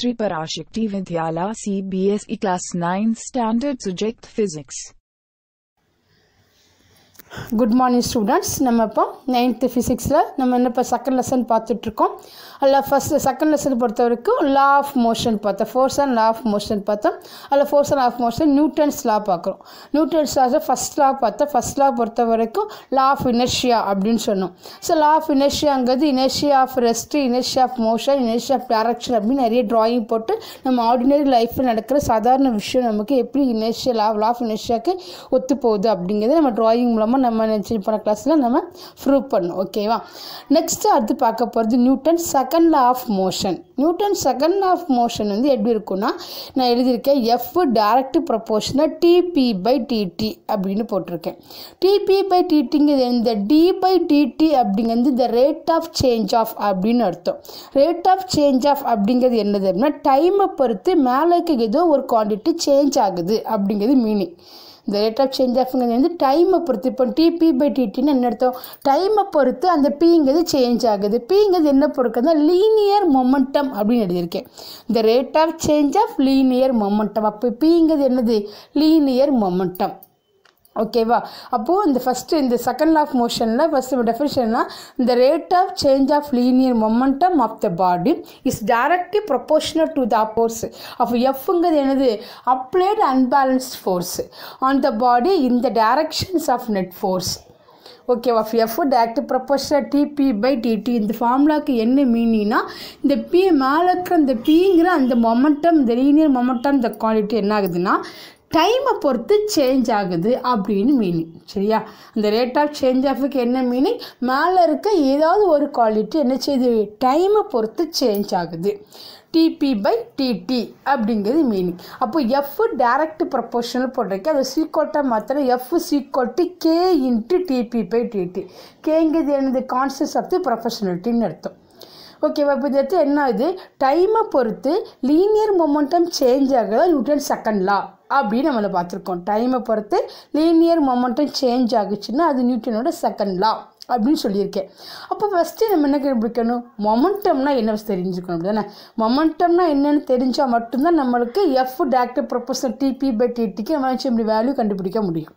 Sri Parashakti Vidyala CBSE Class 9 Standard Subject Physics. Good morning students நம்ம இப்போ ninth ஃபிசிக்ஸில் நம்ம என்ன இப்போ செகண்ட் லெசன் பார்த்துட்ருக்கோம் அதில் ஃபஸ்ட்டு செகண்ட் லெசன் பொறுத்த வரைக்கும் லா ஆஃப் மோஷன் பார்த்தோம் force and law of motion பார்த்தோம் அதில் force and of motion Newton's law பார்க்குறோம் நியூட்டன்ஸ் லா ஃபஸ்ட் லா பார்த்தோம் ஃபஸ்ட் லா பொறுத்த வரைக்கும் லா ஆஃப் இனர்ஷியா அப்படின்னு சொன்னோம் ஸோ லா ஆஃப் இனர்ஷியாங்கிறது inertia of rest inertia of motion inertia of direction அப்படின்னு நிறைய ட்ராயிங் போட்டு நம்ம ஆர்டினரி லைஃப்பில் நடக்கிற சாதாரண விஷயம் நமக்கு எப்படி இனர்ஷியா லா லா ஆஃப் இனர்ஷியாவுக்கு ஒத்து போகுது அப்படிங்கிறத நம்ம ட்ராயிங் மூலமாக நம்ம நினச்சி போன கிளாஸில் நம்ம ப்ரூவ் பண்ணோம் ஓகேவா நெக்ஸ்ட்டு அடுத்து பார்க்க போகிறது Newton second law of motion Newton second law of motion வந்து எப்படி இருக்குன்னா நான் எழுதியிருக்கேன் F direct proportional dp by dt அப்படின்னு போட்டிருக்கேன் டிபி பை டிடிங்கிறது இந்த டி பை டிடி அப்படிங்கிறது இந்த ரேட் ஆஃப் சேஞ்ச் ஆஃப் அப்படின்னு அர்த்தம் ரேட் ஆஃப் சேஞ்ச் ஆஃப் அப்படிங்கிறது என்னது அப்படின்னா டைமை பொறுத்து மேலேக்கு ஏதோ ஒரு குவான்டிட்டி சேஞ்ச் ஆகுது அப்படிங்கிறது மீனிங் இந்த ரேட் ஆஃப் சேஞ்ச் ஆஃப்ங்கிறது வந்து டைமை பொறுத்து இப்போ டிபி பை டிடின்னு என்ன அர்த்தம் டைமை பொறுத்து அந்த பிங்கிறது சேஞ்ச் ஆகுது பிங்கிறது என்ன பொறுக்குதுன்னா லீனியர் மொமெண்டம் அப்படின்னு எழுதியிருக்கேன் இந்த rate of change of linear momentum அப்போ பிங்கிறது என்னது லீனியர் மொமெண்டம் ஓகேவா அப்போது இந்த ஃபஸ்ட்டு இந்த செகண்ட் ஆஃப் மோஷனில் ஃபஸ்ட்டு டெஃபினேஷன்னா இந்த rate of change of linear momentum of the body is directly proportional to the அப்போர்ஸ் அப்போ எஃப்ங்கிறது என்னது applied unbalanced force on the body in the directions of net force ஓகேவா F direct proportional dp by dt இந்த ஃபார்முலாவுக்கு என்ன மீனிங்னா இந்த B மேலே இருக்கிற இந்த பிங்கிற அந்த மொமெண்டம் இந்த லீனியர் மொமெண்டம் இந்த குவாலிட்டி என்ன ஆகுதுன்னா டைமை பொறுத்து சேஞ்ச் ஆகுது அப்படின்னு மீனிங் சரியா அந்த ரேட் ஆஃப் சேஞ்ச் ஆஃபுக்கு என்ன மீனிங் மேலே இருக்க ஏதாவது ஒரு குவாலிட்டி என்ன செய்யுது டைமை பொறுத்து சேஞ்ச் ஆகுது டிபி பை டிடி அப்படிங்கிறது மீனிங் அப்போ எஃப் டேரக்ட் ப்ரப்போர்ஷனல் போட்டிருக்கு அதை சீக்வல்ட்டாக மாத்திரம் F equal to k into dp by dt கேங்கிறது என்னது கான்சன்ஸ் ஆஃப் தி ப்ரொஃபஷனலிட்டின்னு அர்த்தம் ஓகேவா இப்போ இது என்ன ஆகுது டைமை பொறுத்து லீனியர் மொமெண்டம் சேஞ்ச் ஆகுது நியூட்டன் செகண்ட் லா அப்படின்னு நம்மளை பார்த்துருக்கோம் டைமை பொறுத்து லீனியர் மொமெண்டம் சேஞ்ச் ஆகுச்சுன்னா அது நியூட்டனோட செகண்ட் லா அப்படின்னு சொல்லியிருக்கேன் அப்போ ஃபஸ்ட்டு நம்ம என்ன கண்டுபிடிக்கணும் மொமெண்டம்னா என்ன தெரிஞ்சுக்கணும் அப்படி தானே மொமெண்டம்னா என்னென்னு தெரிஞ்சால் மட்டும்தான் நம்மளுக்கு F direct proportional dp by டிடிக்கு நம்ம இப்படி வேல்யூ கண்டுபிடிக்க முடியும்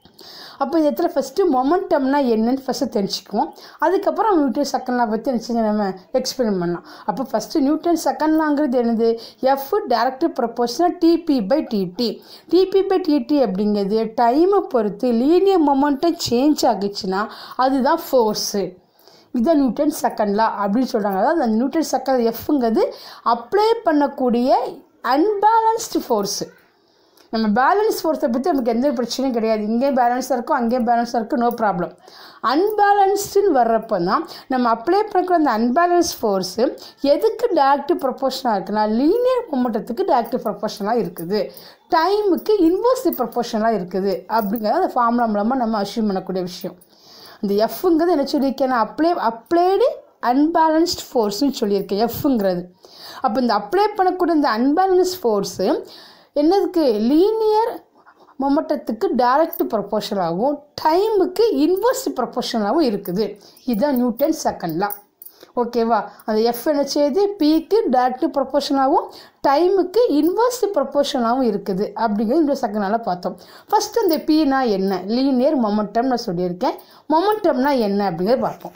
அப்போ இந்த இடத்துல ஃபஸ்ட்டு மொமெண்டம்னா என்னன்னு ஃபஸ்ட்டு தெரிஞ்சுக்குவோம் அதுக்கப்புறம் நியூட்டன் செகண்ட் லா பற்றி நினச்சி நம்ம எக்ஸ்பிளைன் பண்ணலாம் அப்போ ஃபஸ்ட்டு நியூட்டன் செகண்ட் லாங்கிறது என்னது F direct proportional dp by dt dp by dt அப்படிங்கிறது டைமை பொறுத்து லீனியர் மொமெண்டம் சேஞ்ச் ஆகுச்சுன்னா அதுதான் ஃபோர்ஸு இதுதான் நியூட்டன் செகண்ட் லா அப்படின்னு சொல்கிறாங்க அதாவது அந்த நியூட்டன் செகண்ட் எஃப்ங்கிறது அப்ளை பண்ணக்கூடிய அன்பேலன்ஸ்டு ஃபோர்ஸு நம்ம பேலன்ஸ் ஃபோர்ஸை பற்றி நமக்கு எந்த பிரச்சனையும் கிடையாது இங்கேயும் பேலன்ஸாக இருக்கும் அங்கேயும் பேலன்ஸாக இருக்கும் நோ ப்ராப்ளம் அன்பேலன்ஸ்டுன்னு வர்றப்போ தான் நம்ம அப்ளை பண்ணுற அந்த அன்பேலன்ஸ் ஃபோர்ஸு எதுக்கு டேரக்ட் ப்ரொபோஷனாக இருக்குன்னா லீனியர் மொமெண்டத்துக்கு டேரக்ட் ப்ரொபோஷனாக இருக்குது டைமுக்கு இன்வர்ஸ் ப்ரொபோஷனாக இருக்குது அப்படிங்கிறது அந்த ஃபார்முலா மூலமாக நம்ம அஷ்யூம் பண்ணக்கூடிய விஷயம் இந்த எஃப்ங்கிறது என்ன சொல்லியிருக்கேன் நான் அப்ளை அப்ளைடு அன்பேலன்ஸ்ட் ஃபோர்ஸ்னு சொல்லியிருக்கேன் எஃப்ங்கிறது அப்போ இந்த அப்ளை பண்ணக்கூடிய இந்த அன்பேலன்ஸ் ஃபோர்ஸு என்னதுக்கு லீனியர் மொமெண்டத்துக்கு டைரக்ட் ப்ரொபோஷனாகவும் டைமுக்கு இன்வர்ஸ் ப்ரொபோஷனாகவும் இருக்குது இதுதான் நியூட்டன் செகண்ட் லா ஓகேவா அந்த எஃப் என்ன செய்யுது பிக்கு டைரக்ட் ப்ரொபோஷனாகவும் டைமுக்கு இன்வர்ஸ் ப்ரொபோஷனாகவும் இருக்குது அப்படிங்கிறது இந்த செகண்ட் நாளாக பார்த்தோம் ஃபஸ்ட்டு இந்த பினா என்ன லீனியர் மொமெண்டம் நான் சொல்லியிருக்கேன் மொமெண்டம்னா என்ன அப்படிங்கிறத பார்ப்போம்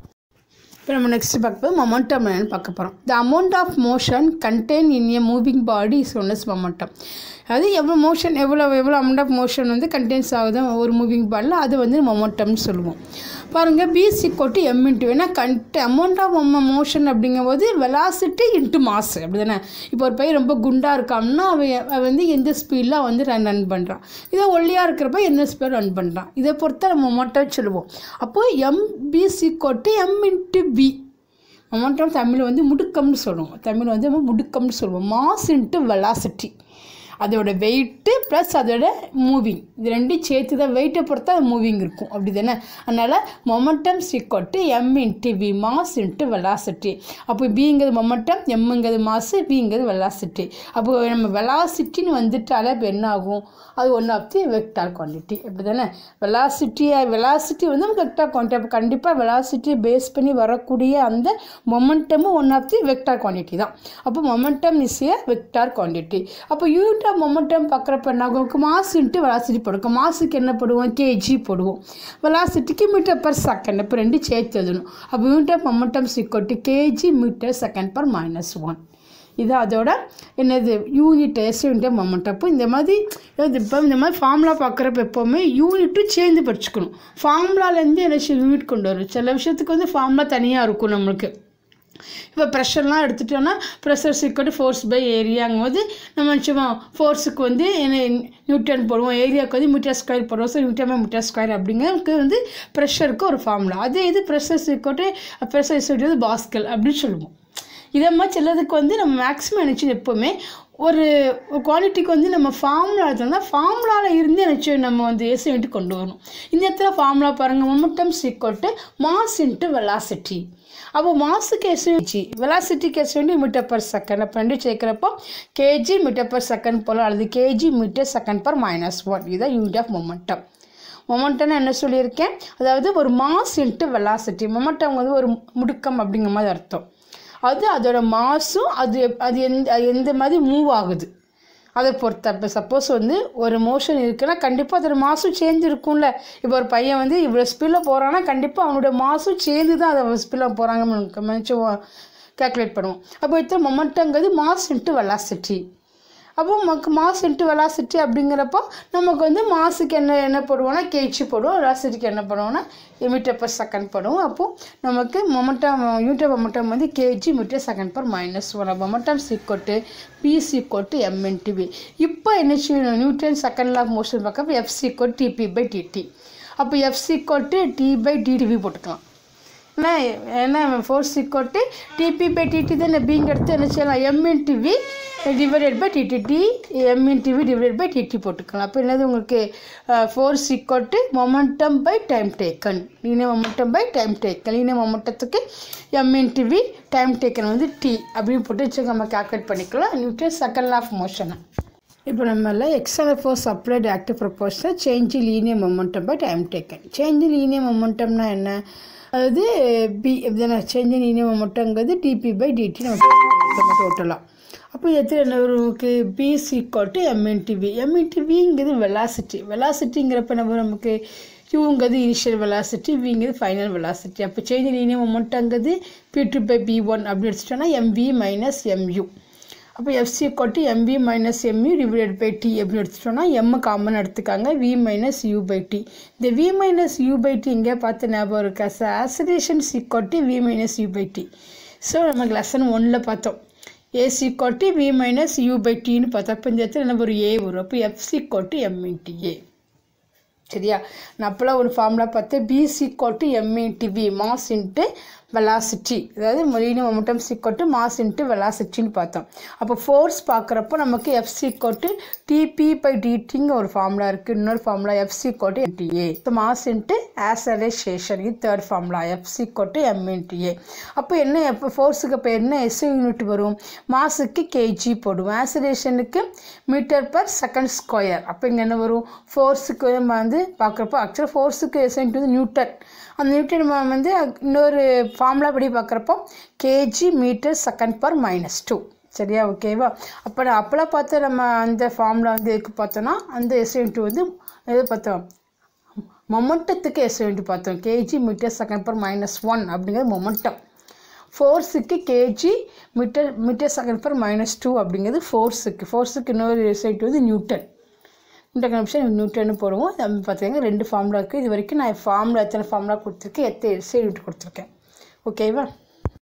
இப்போ நம்ம நெக்ஸ்ட் பார்க்கும்போது மொமெண்டம் என்னன்னு பார்க்க போகிறோம் the amount of motion contain in a moving body is one is momentum அதாவது எவ்வளோ மோஷன் எவ்வளோ எவ்வளோ அமௌண்ட் ஆஃப் மோஷன் வந்து கண்டெயின்ஸ் ஆகுது ஒரு மூவிங் பாடியில் அது வந்து மொமெண்டம்னு சொல்லுவோம் பாருங்கள் பிசி கொட்டு எம் இன்ட்டு ஏன்னா கண்ட் அமௌண்ட் ஆஃப் மோஷன் அப்படிங்கும்போது வெலாசிட்டி இன்ட்டு மாஸ் அப்படி தானே இப்போ ஒரு பையன் ரொம்ப குண்டாக இருக்கான்னா அவன் அவன் வந்து எந்த ஸ்பீடில் வந்து ரன் ரன் பண்ணுறான் இதே ஒல்லியாக இருக்கிறப்ப எந்த ஸ்பீட் ரன் பண்ணுறான் இதை பொறுத்த நம்ம மொமெண்டம் சொல்லுவோம் அப்போது m p equal to m into p momentum Tamil வந்து முடுக்கம்னு சொல்லுவோம் தமிழ் வந்து முடுக்கம்னு சொல்லுவோம் மாஸ் இன்ட்டு வெலாசிட்டி அதோட வெயிட்டு ப்ளஸ் அதோட மூவிங் இது ரெண்டும் சேர்த்து தான் வெயிட்டை பொறுத்து அது மூவிங் இருக்கும் அப்படி தானே அதனால் மொமெண்டம் சீக்கோட்டு m into v mass into velocity அப்போ பிங்கிறது மொமெண்டம் எம்முங்கிறது மாசு விங்கிறது வெலாசிட்டி அப்போ நம்ம வெலாசிட்டின்னு வந்துட்டாலே இப்போ என்ன ஆகும் அது one of the vector quantity அப்படி தானே வெலாசிட்டி வெலாசிட்டி வந்து நமக்கு வெக்டார் குவான்டிட்டி அப்போ கண்டிப்பாக வெலாசிட்டி பேஸ் பண்ணி வரக்கூடிய அந்த மொமெண்டமும் one of the vector quantity தான் அப்போ momentum is a vector quantity அப்போ யூனிட் ஆஃப் மொமெண்டம் பார்க்குறப்ப என்ன ஆகும் மாஸ் இன்ட்டு வெலாசிட்டி போடுவோம் மாசுக்கு என்ன போடுவோம் கேஜி போடுவோம் வெலாசிட்டிக்கு மீட்டர் பர் செகண்ட் இப்போ ரெண்டு சேர்த்து எழுதணும் அப்போ யூனிட் ஆஃப் மொமெண்டம் சிக்கோட்டு kg metre second per minus one இது அதோட என்னது யூனிட் எஸ் யூனிட் மொமெண்ட் அப்போ இந்த மாதிரி இது இப்போ இந்த மாதிரி ஃபார்முலா பார்க்குறப்ப எப்போவுமே யூனிட்டும் சேர்ந்து படிச்சுக்கணும் ஃபார்முலாலேருந்து என்ன யூனிட் கொண்டு வரும் சில விஷயத்துக்கு வந்து ஃபார்முலா தனியாக இருக்கும் நம்மளுக்கு இப்போ ப்ரெஷர்லாம் எடுத்துட்டோன்னா ப்ரெஷர் சீக்கிரம் ஃபோர்ஸ் பை ஏரியாங்கும் போது நம்ம சும்மா ஃபோர்ஸுக்கு வந்து என்ன நியூட்டன் போடுவோம் ஏரியாவுக்கு வந்து மீட்டர் ஸ்கொயர் போடுவோம் so Newton by metre square அப்படிங்கிறதுக்கு வந்து ப்ரெஷருக்கு ஒரு ஃபார்முலா அதே இது ப்ரெஷர் சீக்கிரம் ப்ரெஷர் சீக்கிரம் பாஸ்கல் அப்படின்னு சொல்லுவோம் இதே மாதிரி சிலதுக்கு வந்து நம்ம மேக்ஸிமம் நினச்சி எப்போவுமே ஒரு குவாலிட்டிக்கு வந்து நம்ம ஃபார்முலா எடுத்தோம்னா ஃபார்முலாவில் இருந்து நினச்சி நம்ம வந்து எஸ் இன்ட்டு கொண்டு வரணும் இந்த இடத்துல ஃபார்முலா பாருங்கள் மொமெண்டம் சீக்கோட்டு மாஸ் இன்ட்டு வெலாசிட்டி அப்போ மாசுக்கு எஸ் வச்சு வெலாசிட்டிக்கு எஸ் வேண்டி மீட்டர் பர் செகண்ட் அப்போ ரெண்டு சேர்க்குறப்போ கேஜி மீட்டர் பர் செகண்ட் போல் அல்லது kg metre second per minus one இதுதான் யூனிட் ஆஃப் மொமெண்டம் மொமெண்டம்னு என்ன சொல்லியிருக்கேன் அதாவது ஒரு மாஸ் இன்ட்டு வெலாசிட்டி மொமெண்டம் வந்து ஒரு முடுக்கம் அப்படிங்கிற மாதிரி அர்த்தம் அது அதோட மாஸும் அது எப்- அது எந்த அது எந்த மாதிரி மூவ் ஆகுது அதை பொறுத்த இப்போ சப்போஸ் வந்து ஒரு மோஷன் இருக்குன்னா கண்டிப்பாக அதோட மாசும் சேர்ந்து இருக்கும்ல இப்போ ஒரு பையன் வந்து இவ்வளோ ஸ்பீடில் போகிறான்னா கண்டிப்பாக அவனோட மாசும் சேர்ந்து தான் அதை ஸ்பீடில் போகிறாங்க நினச்சி கேல்குலேட் பண்ணுவோம் அப்போ இத்தனை மொமெண்ட்டுங்கிறது மாஸ் இன்ட்டு வெலாசிட்டி அப்போ நமக்கு மாஸ் இன்ட்டு வெலாசிட்டி அப்படிங்கிறப்போ நமக்கு வந்து மாசுக்கு என்ன என்ன போடுவோம்னா கேஜி போடுவோம் வெலாசிட்டிக்கு என்ன பண்ணுவோம்னா மீட்டர் பர் செகண்ட் போடுவோம் அப்போது நமக்கு மொமெண்டம் யூனிட் மொமெண்டம் வந்து KG metre second per minus one momentum சீக்கோட்டு B சீக்கோட்டு எம்என்டிவி இப்போ என்ன செய்யணும் நியூட்டன் செகண்ட் லாக் மோஷன் பார்க்க எஃப் சீக்கோட் டிபி பை டிடி அப்போ எஃப் சீக்கோட்டு டி பை டிடிவி போட்டுக்கலாம் என்ன என்ன ஃபோர்ஸ் இக்கோட்டு டிபி பை டிடி தான் பிங்க எடுத்து என்ன செய்யலாம் எம்இன் TV divided by DD D எம்இன் TV divided by DD போட்டுக்கலாம் அப்போ என்னது உங்களுக்கு force இக்கோட்டு momentum by time taken linear momentum by time taken linear மொமெண்டத்துக்கு எம்இன் டிவி டைம் டேக்கன் வந்து டி அப்படின்னு போட்டு வச்சு நம்ம கால்குலேட் பண்ணிக்கலாம் நியூட்டன் செகண்ட் ஆஃப் மோஷனை இப்போ நம்மள external force applied active proportion change linear momentum by time taken change linear மொமெண்டம்னா என்ன அதாவது பி இதுதானே சேஞ்ச் லீனியர் மொமெண்டங்கிறது டிபி பை டிடி நம்ம டோட்டலாக அப்போ எத்தனை என்ன வரும் நமக்கு பி சீக்வல் டு எம்என்டிவி எம்என்டிவிங்கிறது வெலாசிட்டி வெலாசிட்டிங்கிறப்ப நம்ம நமக்கு யூங்கிறது இனிஷியல் வெலாசிட்டி விங்கிறது ஃபைனல் வெலாசிட்டி அப்போ சேஞ்ச் லீனியர் மொமெண்டங்கிறது p two by p one அப்படி எடுத்துட்டோம்னா எம்வி மைனஸ் எம்யூ அப்போ F equal to m v minus mu divided by t அப்படின்னு எடுத்துட்டோம்னா எம் காமன் எடுத்துக்காங்க v minus u by t இந்த v minus u by t இங்கே பார்த்து ஞாபகம் இருக்கா சார் ஆசிடேஷன் சி கொட்டி v minus u by t so நமக்கு லெசன் ஒன்னில் பார்த்தோம் ஏசி கொட்டி வி மைனஸ் யூ பை டின்னு பார்த்தோம் அப்போ இந்த இடத்துல நம்ம ஒரு ஏ வரும் அப்போ எஃப்சி கொட்டி எம்இன்டி ஏ சரியா நான் அப்போல்லாம் ஒரு ஃபார்முலா பார்த்தேன் p equal to m into v mass into velocity அதாவது மொழினு மொமெண்டம் சிக்கோட்டு மாஸ் இன்ட்டு வெலாசிட்டின்னு பார்த்தோம் அப்போ ஃபோர்ஸ் பார்க்குறப்போ நமக்கு எஃப்சி கோட்டு டிபி பை டிடிங்க ஒரு ஃபார்முலா இருக்குது இன்னொரு ஃபார்முலா எஃப்சி கோட்டு என்டிஏ இப்போ மாஸ் இன்ட்டு ஆசலேஷேஷன் இது third formula F equal to m into a அப்போ என்ன எப்போ ஃபோர்ஸுக்கு இப்போ என்ன எஸ் யூனிட் வரும் மாஸுக்கு கேஜி போடுவோம் ஆசலேஷனுக்கு மீட்டர் பர் செகண்ட் ஸ்கொயர் அப்போ இங்கே என்ன வரும் ஃபோர்ஸுக்கு நம்ம வந்து பார்க்குறப்போ ஆக்சுவலாக ஃபோர்ஸுக்கு எஸ் வந்து நியூட்டன் அந்த நியூட்டன் நம்ம வந்து இன்னொரு ஃபார்முலா படி பார்க்குறப்போ kg metre second per minus two சரியா ஓகேவா அப்போ நான் அப்போலாம் பார்த்து நம்ம அந்த ஃபார்முலா வந்து எதுக்கு பார்த்தோன்னா அந்த எஸ் வந்து எது பார்த்தோம் மொமெண்டத்துக்கு எஸ் பார்த்தோம் kg metre second per minus one அப்படிங்கிறது மொமெண்டம் ஃபோர்ஸுக்கு kg metre metre second per minus two அப்படிங்கிறது ஃபோர்ஸுக்கு ஃபோர்ஸுக்கு இன்னொரு சைட் வந்து நியூட்டன் இந்த கன்வென்ஷன் நியூட்டன்னு போடுவோம் நம்ம பார்த்தீங்கன்னா ரெண்டு ஃபார்முலா இருக்குது இது வரைக்கும் நான் ஃபார்முலா எத்தனை ஃபார்முலா கொடுத்துருக்கேன் எத்தனை எஸ்ஐ யூனிட் கொடுத்துருக்கேன் ஓகேவா